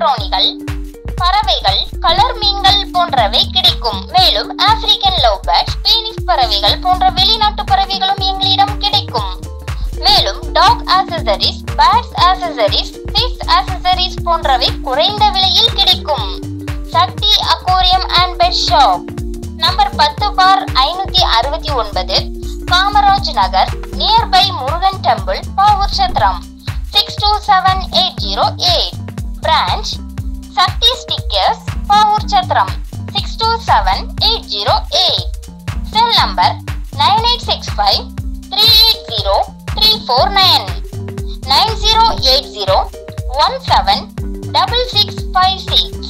பிராணிகள் பறவைகள் கலர் மீன்கள் போன்றவை கிடைக்கும் மேலும் ஆப்பிரிக்கன் லவ் பேர்ட்ஸ் பீனிஸ் பறவைகள் போன்ற வெளிநாட்டு பறவைகளும் எங்களிடம் கிடைக்கும் மேலும் dog accessories birds accessories fish accessories போன்றவை குறைந்த விலையில் கிடைக்கும் Sakthi aquarium and pet shop number பத்து பார் ஐநூத்தி அறுபத்தி ஒன்பது Kamaraj Nagar nearby Murugan temple Pavoor Chatram six two seven eight zero eight branch Sakthi stickers Pavoor Chatram six two seven eight zero eight cell number nine eight six five three eight zero three four nine nine zero eight zero one seven double six five six